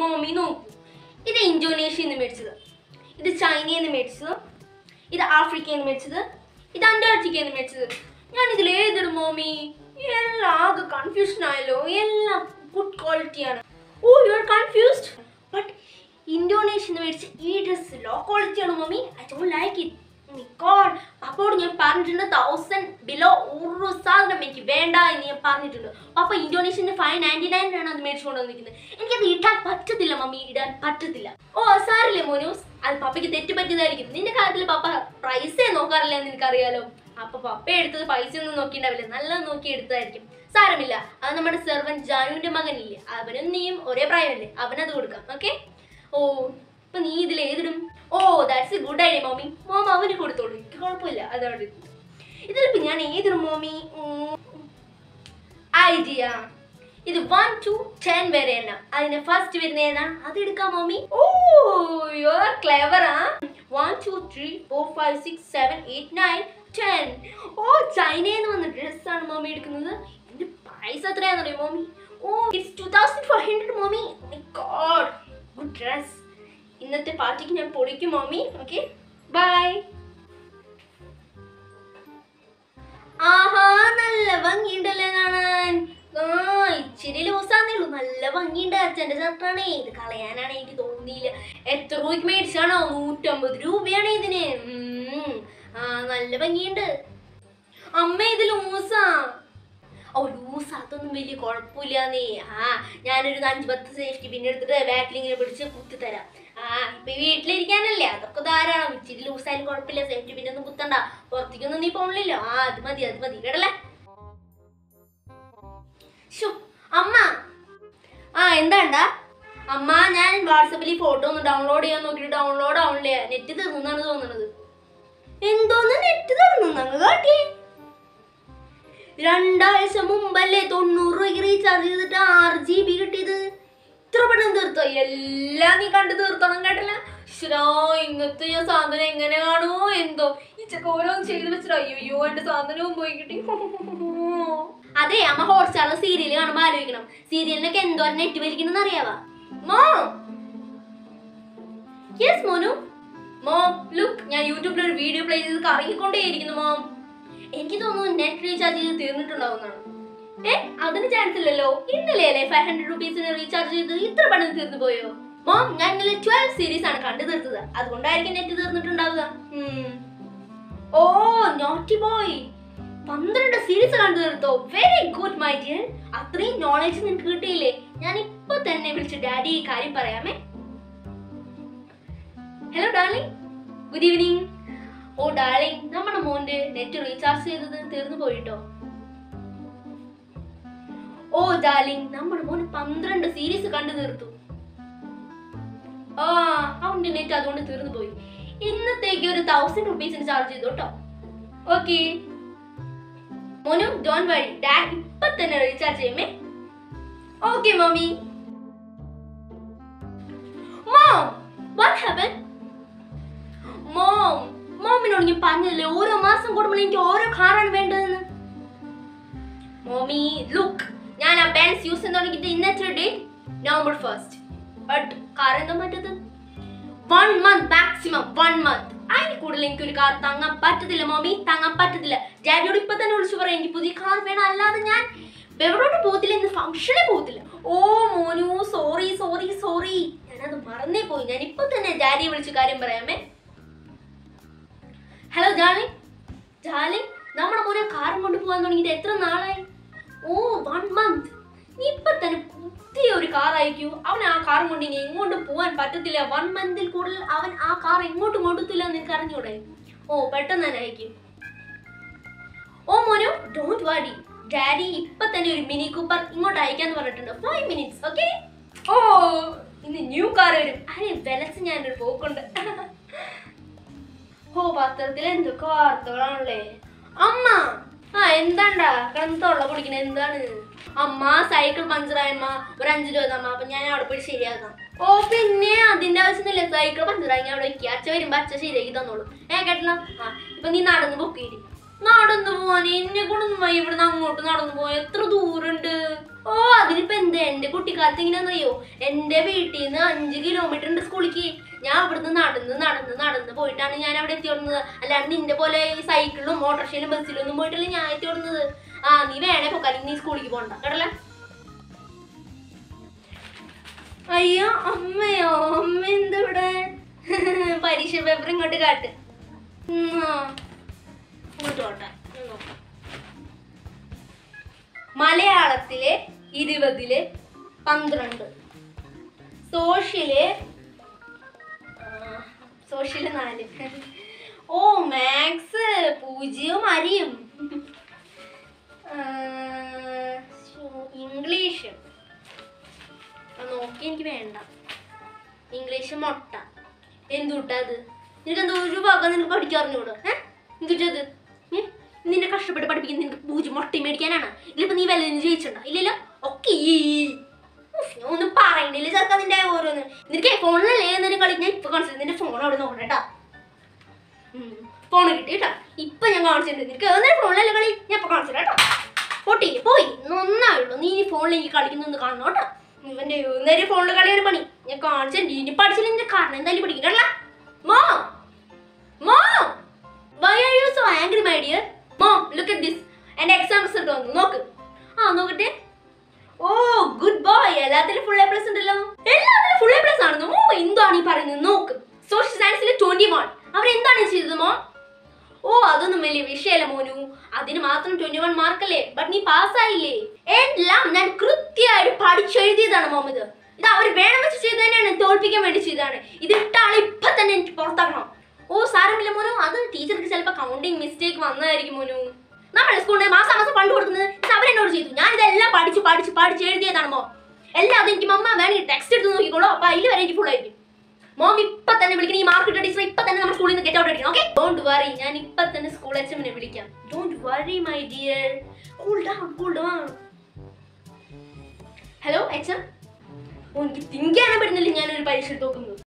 Mommy നോക്കൂ ഇത് ഇന്തോനേഷ്യയിൽ നിന്ന് മേടിച്ചത് ഇത് ചൈനയിൽ നിന്ന് മേടിച്ചത് ഇത് ആഫ്രിക്കയിൽ നിന്ന് മേടിച്ചത് ഇത് അന്റാർട്ടിക്കയിൽ നിന്ന് മേടിച്ചത് ഞാൻ ഇതിൽ ഏതിടും മോമി എല്ലാം ആകെ കൺഫ്യൂഷൻ ആയല്ലോ എല്ലാം ഗുഡ് ക്വാളിറ്റിയാണ് oh you are confused but ഇന്തോനേഷ്യയിൽ നിന്ന് മേടിച്ച ഈ ഡ്രസ് ലോ ക്വാളിറ്റിയാണ് mummy I don't like it god അപ്പോട് ഞാൻ പറഞ്ഞിട്ടുണ്ട് തൗസൻഡ് ബിലോ ഒരു സാധനം എനിക്ക് വേണ്ട എന്ന് ഞാൻ പറഞ്ഞിട്ടുണ്ട് പപ്പ ഇന്തോനേഷ്യൻ്റെ ഫൈവ് നയൻറ്റി നയനിലാണ് അത് മേടിച്ചുകൊണ്ട് വന്നിരിക്കുന്നത് എനിക്കത് ഇടാൻ പറ്റത്തില്ല മമ്മി ഇടാൻ പറ്റത്തില്ല ഓ സാറില്ലേ മോനൂസ് അത് പപ്പയ്ക്ക് തെറ്റ് പറ്റിയതായിരിക്കും നിന്റെ കാര്യത്തിൽ പപ്പ പ്രൈസേ നോക്കാറില്ല എന്ന് എനിക്കറിയാലോ അപ്പൊ പപ്പ എടുത്തത് പൈസ ഒന്നും നോക്കിണ്ടാവില്ല നല്ലത് നോക്കി എടുത്തതായിരിക്കും സാരമില്ല അത് നമ്മുടെ സെർവൻ ജാനുവിന്റെ മകനില്ലേ അവനും നീയും ഒരേ പ്രായമല്ലേ അവനത് കൊടുക്കാം ഓക്കെ ഓ ഇപ്പൊ നീ ഇതിൽ ഏതിടും oh that's a good idea mommy mom അവന് കൊടുത്തോളൂ എനിക്ക് കുഴപ്പമില്ല അതവിടെ ഇതിലിപ്പോ ഞാൻ ഏതിടും മോമി ഐഡിയ ഇത് വൺ ടു ടെൻ വരെ എണ്ണ അതിന് ഫസ്റ്റ് വരുന്ന ഏതാ അത് എടുക്കാം mommy oh you are clever ആ one two three four five six seven eight nine ten oh ചൈനയിൽ നിന്ന് വന്ന ഡ്രസ്സാണ് മോമി എടുക്കുന്നത് ഇതിന്റെ പ്രൈസ് എത്രയാണെന്ന് അറിയോ mommy oh it's two thousand four hundred mommy god good dress ഇന്നത്തെ പാർട്ടിക്ക് ഞാൻ പൊളിക്കും മോമി ഓക്കെ ബൈ ആഹാ നല്ല ഭംഗിയുണ്ടല്ലേ കാണാൻ ആ ഇച്ചിരി ലൂസാന്നേ ഉള്ളൂ നല്ല ഭംഗിയുണ്ട് അച്ഛൻ്റെ ഷർട്ടാണേ ഇത് കളയാനാണ് എനിക്ക് തോന്നിയില്ല എത്ര രൂപയ്ക്ക് മേടിച്ചാണോ നൂറ്റമ്പത് രൂപയാണ് ഇതിന് ഉം. ആ നല്ല ഭംഗിയുണ്ട് അമ്മ ഇത് ലൂസാ ഓ ലൂസ് അതൊന്നും വലിയ കുഴപ്പമില്ലാന്നേ ആ ഞാനൊരു അഞ്ച് പത്ത് സേഫ്റ്റി പിന്നെ എടുത്തിട്ട് ബാക്കിൽ ഇങ്ങനെ പിടിച്ച് കുത്തി തരാം ആ ഇപ്പൊ വീട്ടിലിരിക്കാനല്ലേ അതൊക്കെ ധാരാളം ഇച്ചിരി ലൂസായാലും കുഴപ്പമില്ല സേഫ്റ്റി പിന്നെ ഒന്നും കുത്തണ്ട പുറത്തേക്കൊന്നും നീ പോണില്ലല്ലോ ആ അത് മതി അത് മതി കേട്ടല്ലേ ശോ, അമ്മ ആ എന്താണ്ടാ അമ്മ ഞാൻ വാട്സപ്പിൽ ഈ ഫോട്ടോ ഒന്ന് ഡൗൺലോഡ് ചെയ്യാൻ നോക്കിയിട്ട് ഡൗൺലോഡ് ആവണില്ലേ നെറ്റ് തീർന്നാണ് തോന്നുന്നത് എന്തോന്ന് നെറ്റ് തീർന്നാണ് കാട്ടി രണ്ടാഴ്ച മുമ്പല്ലേ തൊണ്ണൂറ് രൂപയ്ക്ക് റീചാർജ് ചെയ്തിട്ട് ആറ് ജി ബി കിട്ടിയത് ഇത്ര പെട്ടെന്ന് തീർത്തോ എല്ലാം നീ കണ്ടു തീർത്തോണം കേട്ടല്ല ശരോ ഇങ്ങനത്തെ ഞാൻ സാധനം എങ്ങനെ കാണുമോ എന്തോ ഈ ചെക്ക ഓരോന്ന് ചെയ്ത് വെച്ചിട്ട് അയ്യോ എന്റെ സാധനവും പോയി കിട്ടി അതെ അമ്മ ഹോട്ട്സ്റ്റാറിൽ സീരിയൽ കാണുമ്പോ ആലോചിക്കണം സീരിയലിനൊക്കെ എന്തോരം നെറ്റ് വലിക്കണം അറിയാവാ മോ യെസ് മോനു മോം ലുക്ക് ഞാൻ യൂട്യൂബിൽ ഒരു വീഡിയോ പ്ലേ ചെയ്ത് കറങ്ങിക്കൊണ്ടേയിരിക്കുന്നു മോം എനിക്ക് തോന്നുന്നു നെറ്റ് റീചാർജ് ചെയ്ത് തീർന്നിട്ടുണ്ടാവുന്നതാണ് ഏ അതിന് ചാൻസ് ഇല്ലല്ലോ ഇന്നലെ അല്ലേ ഫൈവ് ഹൺഡ്രഡ് റുപ്പീസിന് റീചാർജ് ചെയ്ത് ഇത്ര പെട്ടെന്ന് തീർന്നു പോയോ മോം ഞാൻ ഇന്നലെ ട്വൽവ് സീരീസ് ആണ് കണ്ടു തീർത്തത് അതുകൊണ്ടായിരിക്കും നെറ്റ് തീർന്നിട്ടുണ്ടാവുക ഉം. ഓ നോട്ടി ബോയ് പന്ത്രണ്ട് സീരീസ് കണ്ടു തീർത്തോ വെരി ഗുഡ് മൈ ഡിയർ അത്രയും നോളജ് നിനക്ക് കിട്ടിയില്ലേ ഞാൻ ഇപ്പൊ തന്നെ വിളിച്ച് ഡാഡി ഈ കാര്യം പറയാമേ hello darling good evening oh darling നമ്മുടെ മോന്റെ നെറ്റ് റീചാർജ് ചെയ്തത് തീർന്നു പോയിട്ടോ ഓ ഡാർലിംഗ് നമ്മുടെ മോൻ പന്ത്രണ്ട് സീരീസ് കണ്ടു തീർത്തു ആ അവന്റെ നെറ്റ് അതുകൊണ്ട് തീർന്നു പോയി ഇന്നത്തേക്ക് ഒരു തൗസൻഡ് റുപ്പീസിന് ചാർജ് ചെയ്തു കേട്ടോ ഓക്കെ മോനു ഡോൺ വഴി ഡാഡ് ഇപ്പൊ തന്നെ റീചാർജ് ചെയ്യുമേ okay mummy mom what happen mom മോമിനോട് ഞാൻ പറഞ്ഞില്ലേ ഓരോ മാസം കൂടുമ്പോൾ എനിക്ക് ഓരോ കാറാണ് വേണ്ടതെന്ന് മോമി ലുക്ക് ഞാൻ ആ ബാൻസ് യൂസ് ചെയ്യാൻ തുടങ്ങിയിട്ട് ഇന്നത്തെ date November first but car എന്താ പറ്റത് one month maximum one month അതിന് കൂടുതൽ എനിക്ക് ഒരു കാർ താങ്ങാൻ പറ്റത്തില്ല മോമി താങ്ങാൻ പറ്റത്തില്ല ഡാഡിയോട് ഇപ്പൊ തന്നെ വിളിച്ചു പറയാം എനിക്ക് പുതിയ കാർ വേണം അല്ലാതെ ഞാൻ എവിടോട്ട് പോകത്തില്ല ഇന്ന് ഫംഗ്ഷനെ പോകത്തില്ല ഓ മോനു സോറി സോറി സോറി ഞാനത് മറന്നേ പോയി ഞാൻ ഇപ്പൊ തന്നെ ഡാഡിയെ വിളിച്ച് കാര്യം പറയാമേ ഹലോ ഡാർലിംഗ് ഡാർലിംഗ് നമ്മുടെ മോനെ കാറും കൊണ്ട് പോകാൻ തുടങ്ങിയിട്ട് എത്ര നാളായി ഓ വൺ മന്ത് നീ ഇപ്പൊ തന്നെ പുതിയ ഒരു കാർ അയക്കൂ അവൻ ആ കാറും കൊണ്ട് ഇനി എങ്ങോട്ടും പോകാൻ പറ്റത്തില്ല വൺ മന്തിൽ കൂടുതൽ അവൻ ആ കാർ എങ്ങോട്ടും കൊണ്ടുത്തില്ല എന്ന് നിനക്ക് അറിഞ്ഞൂടെ ഓ പെട്ടെന്ന് തന്നെ അയക്കും ഓ മോനു ഡോണ്ട് വാടി ഡാഡി ഇപ്പൊ തന്നെ ഒരു മിനി കൂപ്പർ ഇങ്ങോട്ട് അയക്കാന്ന് പറഞ്ഞിട്ടുണ്ട് ഫൈവ് മിനിറ്റ്സ് ഓക്കെ ഓ ഇന്ന് ന്യൂ കാർ വരും അരെ വിലച്ച് ഞാനൊരു പോക്കുണ്ട് ഓ പത്രത്തിൽ എന്തൊക്കെ വാർത്തകളാണല്ലേ അമ്മ ആ എന്താണ്ടാ കിടന്നോള്ള കുടിക്കണ എന്താണ് അമ്മ സൈക്കിൾ പഞ്ചറായമ്മ ഒരു അഞ്ചു രൂപ തമ്മ അപ്പൊ ഞാൻ അവിടെ പോയി ശരിയാക്കാം ഓ പിന്നെ അതിന്റെ ആവശ്യമൊന്നുമില്ല സൈക്കിൾ പഞ്ചറായി ഞാൻ അവിടെ വെക്കുക അച്ഛ വരുമ്പോ അച്ഛ ശരിയാക്കി തന്നോളൂ ഏ കേട്ടല്ലോ ആ ഇപ്പൊ നീ നടന്ന് പൊക്കിയിരി നടന്നു പോവാൻ എന്നെ കൊണ്ടൊന്നും വയ്യ ഇവിടുന്ന് അങ്ങോട്ട് നടന്നു പോവാൻ എത്ര ദൂരമുണ്ട് ഓ അതിനിപ്പോ എന്ത് എന്റെ കുട്ടിക്കാലത്ത് എങ്ങനെയാണെന്നറിയോ എന്റെ വീട്ടിൽ നിന്ന് അഞ്ച് കിലോമീറ്റർ ഉണ്ട് സ്കൂളിലേക്ക് ഞാൻ ഇവിടുന്ന് നടന്ന് നടന്ന് നടന്ന് പോയിട്ടാണ് ഞാൻ അവിടെ എത്തിയോടുന്നത് അല്ലാണ്ട് നിന്റെ പോലെ ഈ സൈക്കിളിലും ഓട്ടോറിക്ഷയിലും ബസ്സിലും ഒന്നും പോയിട്ടല്ല ഞാൻ എത്തിയോടുന്നത് ആ നീ വേണേ പോക്ക അല്ലെങ്കിൽ നീ സ്കൂളിലേക്ക് പോകണ്ട കേട്ടല്ലേ അയ്യോ അമ്മയോ അമ്മ എന്താ ഇവിടെ പരീക്ഷ പേപ്പർ ഇങ്ങോട്ട് കാട്ട് ഉം, ആ. ഇങ്ങോട്ട് പോട്ടെ ഞാൻ നോക്കാം. മലയാളത്തിലെ ഇരുപതില് പന്ത്രണ്ട് സോഷ്യല് ആ, സോഷ്യല് നാല് ഓ മാത്സ് പൂജ്യവും അരിയും ആ, ശ്ശോ, ഇംഗ്ലീഷ് ആ, നോക്കി എനിക്ക് വേണ്ട ഇംഗ്ലീഷ് മുട്ട എന്തുട്ടാ അത് നിനക്ക് എന്തോ ഒരു ഭാഗം നിനക്ക് പഠിക്കാൻ അറിഞ്ഞൂടോ ഏഹ് എന്തുട്ടത് ഏ? നിന്നെ കഷ്ടപ്പെട്ട് പഠിപ്പിക്കുന്ന നിനക്ക് പൂജ്യം മുട്ട മേടിക്കാനാണ് ഇതിലിപ്പോ നീ വല്ലതും ജയിച്ചിട്ടുണ്ടോ ഇല്ലല്ലോ ഒക്കെ ഒന്നും പറയണില്ല ചേർക്കാൻ നിന്റെ ഓരോന്ന് നിനക്ക് ഫോണിലല്ലേ എന്നൊരു കളി ഞാൻ ഇപ്പൊ കാണിച്ചത് നിന്റെ ഫോൺ അവിടെ നോക്കണം കേട്ടാ ഫോൺ കിട്ടി കേട്ടോ ഇപ്പൊ ഞാൻ കാണിച്ചിട്ടുണ്ട് നിനക്ക് ഏതൊരു ഫോണിലല്ലേ കളി ഞാൻ ഇപ്പൊ കാണിച്ചു കേട്ടോ പൊട്ടി പോയി നന്നായുള്ളൂ നീ ഈ ഫോണിലേക്ക് കളിക്കുന്നൊന്ന് കാണണം കേട്ടോ ഇവന്റെ നേരെ ഫോണിൽ കളിയാണ് പണി ഞാൻ കാണിച്ചിട്ടുണ്ട് ഇനി പഠിച്ചില്ല നിന്റെ കാരണം എന്തായാലും പഠിക്കും കേട്ടോ മോ മോ why are you so angry my dear മോ ലുക്ക് അറ്റ് ദിസ് എന്റെ എക്സാം റിസൾട്ട് വന്നു നോക്ക് ആ നോക്കട്ടെ ഓ ഗുഡ് ബോയ് എല്ലാത്തിലും ഫുൾ എ പ്ലസ് ഉണ്ടല്ലോ എല്ലാത്തിലും ഫുൾ എ പ്ലസ് ആണെന്ന് മോ എന്താണ് ഈ പറയുന്നത് നോക്ക് സോഷ്യൽ സയൻസിൽ ട്വന്റി വൺ അവരെന്താണ് ചെയ്തത് മോ ഓ അതൊന്നും വലിയ വിഷയമല്ല മോനു അതിന് മാത്രം ട്വന്റി വൺ മാർക്കല്ലേ ബട്ട് നീ പാസ്സായില്ലേ എല്ലാം ഞാൻ കൃത്യമായിട്ട് പഠിച്ചെഴുതിയതാണ് മോമത് ഇത് അവർ വേണം വെച്ച് ചെയ്ത് തന്നെയാണ് തോൽപ്പിക്കാൻ വേണ്ടി ചെയ്തതാണ് ഇത് ഇട്ട ആളെ ഇപ്പൊ തന്നെ എനിക്ക് പുറത്താക്കണം ഓ സാരമില്ല മോനു അത് ടീച്ചർക്ക് ചിലപ്പോൾ കൗണ്ടിങ് മിസ്റ്റേക്ക് വന്നതായിരിക്കും മോനു നമ്മുടെ സ്കൂളിൽ മാസം മാസം ഫണ്ട് കൊടുക്കുന്നത് ഇത് അവരെന്നോട് ചെയ്തു ഞാൻ ഇതെല്ലാം പഠിച്ച് പഠിച്ച് പഠിച്ച് എഴുതിയതാണ് മോ എല്ലാം അത് എനിക്ക് മമ്മ വേണമെങ്കിൽ ടെക്സ്റ്റ് എടുത്ത് നോക്കിക്കോളൂ അപ്പൊ അതിൽ വരെ എനിക്ക് ഫുൾ ആയിരിക്കും മോം ഇപ്പൊ തന്നെ വിളിക്കണം ഈ മാർക്ക് ഇട്ട ടീച്ചർ ഇപ്പൊ തന്നെ നമ്മുടെ സ്കൂളിൽ നിന്ന് ഗെറ്റ് ഔട്ട് അടിക്കണം ഓക്കെ ഡോണ്ട് വറി ഞാൻ ഇപ്പൊ തന്നെ സ്കൂൾ എച്ച് എമ്മിനെ വിളിക്കാം don't worry my dear cool down cool down hello H M oh എനിക്ക് തിങ്കാനും പറ്റുന്നില്ല ഞാനൊരു പരീക്ഷ എടുത്ത് നോക്കുന്നത്